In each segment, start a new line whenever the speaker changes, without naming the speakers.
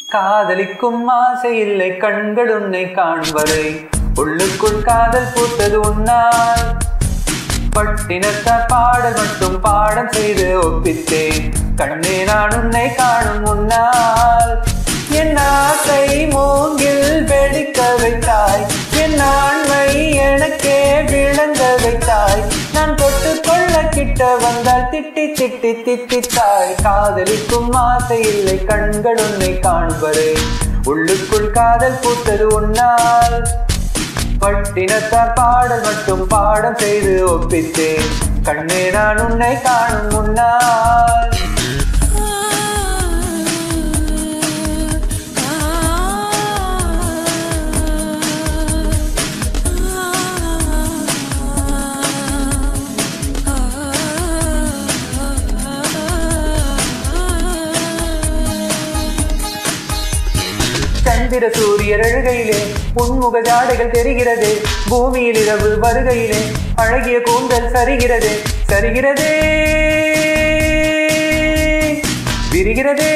காதலிக்கும் ஆசை இல்லை கண்கள் உன்னை காணும் வரை உள்ளுக்குள் காதல் பூத்தது உன்னால் பட்டினத்தார் பாடல் மட்டும் பாடம் செய்து ஒப்பித்தேன் கண்ணே நான் உன்னை காணும் முன்னால் என் ஆசை மூங்கில் வெடிக்க வைத்தாய் என் ஆண்மை எனக்கே விளங்க வைத்தாய் நான் தொட்டு கொள்ள கிட்ட வந்தால் திட்டி திட்டி திட்டித்தாய் காதலிக்கும் ஆசை இல்லை கண்கள் உன்னை காணும் வரை உள்ளுக்குள் காதல் பூத்தது உன்னால் பட்டினத்தார் பாடல் மட்டும் பாடம் செய்து ஒப்பித்தேன் கண்ணே நான் உன்னை காணும் முன்னால் சந்திர சூரியர் அழுகையிலே உன்முக ஜாடைகள் தெரிகிறது பூமியில் இரவு வருகையிலே அழகிய கூந்தல் சரிகிறது சரிகிறதே விரிகிறதே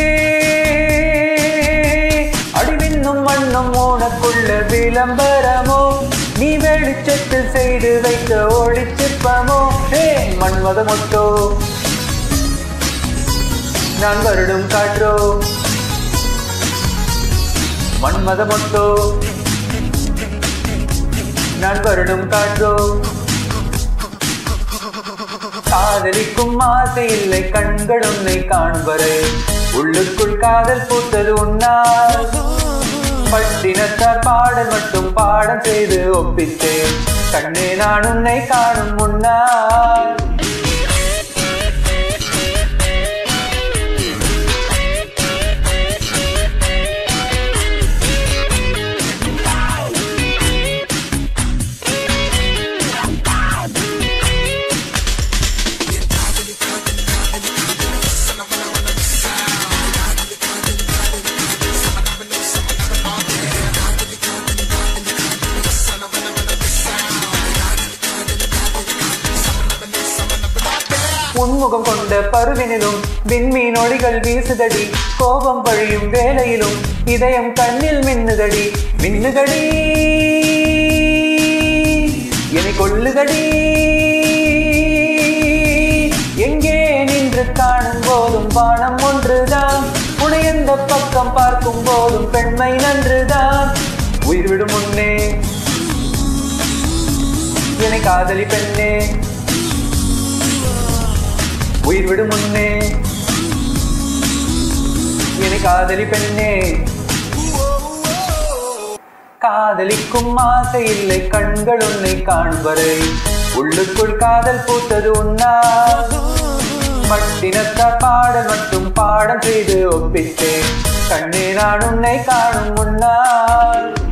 அடிவின்னும் மண்ணும் உனக்குள்ள விளம்பரமோ நீ வெளிச்சத்தில் செய்து வைத்த ஒளிச்சிற்பமோ ஏ மண்மத மொட்டோ நான் வருடும் காற்றோ மன்மத மொட்டோ நான் வருடும் காற்றோ காதலிக்கும் ஆசை இல்லை கண்கள் உன்னை காணும் வரை உள்ளுக்குள் காதல் பூத்தது உன்னால் பட்டினத்தார் பாடல் மட்டும் பாடம் செய்து ஒப்பித்தேன் கண்ணே நான் உன்னை காணும் முன்னால் உன்முகம் கொண்ட பருவினிலும் விண்மீன் ஒளிகள் வீசுதடி கோபம் பழியும் வேலையிலும் இதயம் கண்ணில் மின்னுதடி மின்னுதடி என்னை கொல்லுதடி எங்கே நின்று காணும் போதும் வானம் ஒன்றுதான் உனை எந்த பக்கம் பார்க்கும் போதும் பெண்மை நன்றுதான் உயிர் விடும் முன்னே என்னை காதலி பெண்ணே உயிர் விடும் முன்னே என்னை காதலி பெண்ணே காதலிக்கும் ஆசை இல்லை கண்கள் உன்னை காணும் வரை உள்ளுக்குள் காதல் பூத்தது உன்னால் பட்டினத்தார் பாடல் மட்டும் பாடம் செய்து ஒப்பித்தேன் கண்ணே நான் உன்னை காணும் முன்னால்